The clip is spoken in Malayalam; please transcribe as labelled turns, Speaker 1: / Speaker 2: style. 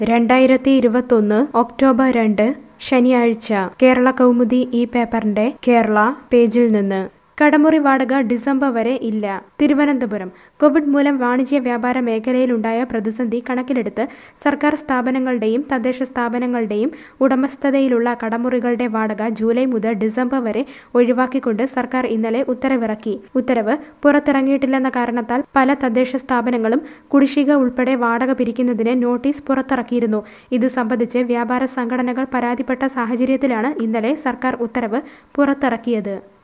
Speaker 1: രണ്ടായിരത്തി ഇരുപത്തൊന്ന് ഒക്ടോബർ രണ്ട് ശനിയാഴ്ച കേരള കൗമുദി ഈ പേപ്പറിന്റെ കേരള പേജിൽ നിന്ന് കടമുറി വാടക ഡിസംബർ വരെ ഇല്ല തിരുവനന്തപുരം കോവിഡ് മൂലം വാണിജ്യ വ്യാപാര മേഖലയിലുണ്ടായ പ്രതിസന്ധി കണക്കിലെടുത്ത് സർക്കാർ സ്ഥാപനങ്ങളുടെയും തദ്ദേശ സ്ഥാപനങ്ങളുടെയും ഉടമസ്ഥതയിലുള്ള കടമുറികളുടെ വാടക ജൂലൈ മുതൽ ഡിസംബർ വരെ ഒഴിവാക്കിക്കൊണ്ട് സർക്കാർ ഇന്നലെ ഉത്തരവിറക്കി ഉത്തരവ് പുറത്തിറങ്ങിയിട്ടില്ലെന്ന കാരണത്താൽ പല തദ്ദേശ സ്ഥാപനങ്ങളും കുടിശ്ശിക ഉൾപ്പെടെ വാടക പിരിക്കുന്നതിന് നോട്ടീസ് പുറത്തിറക്കിയിരുന്നു ഇത് സംബന്ധിച്ച് വ്യാപാര സംഘടനകൾ പരാതിപ്പെട്ട സാഹചര്യത്തിലാണ് ഇന്നലെ സർക്കാർ ഉത്തരവ് പുറത്തിറക്കിയത്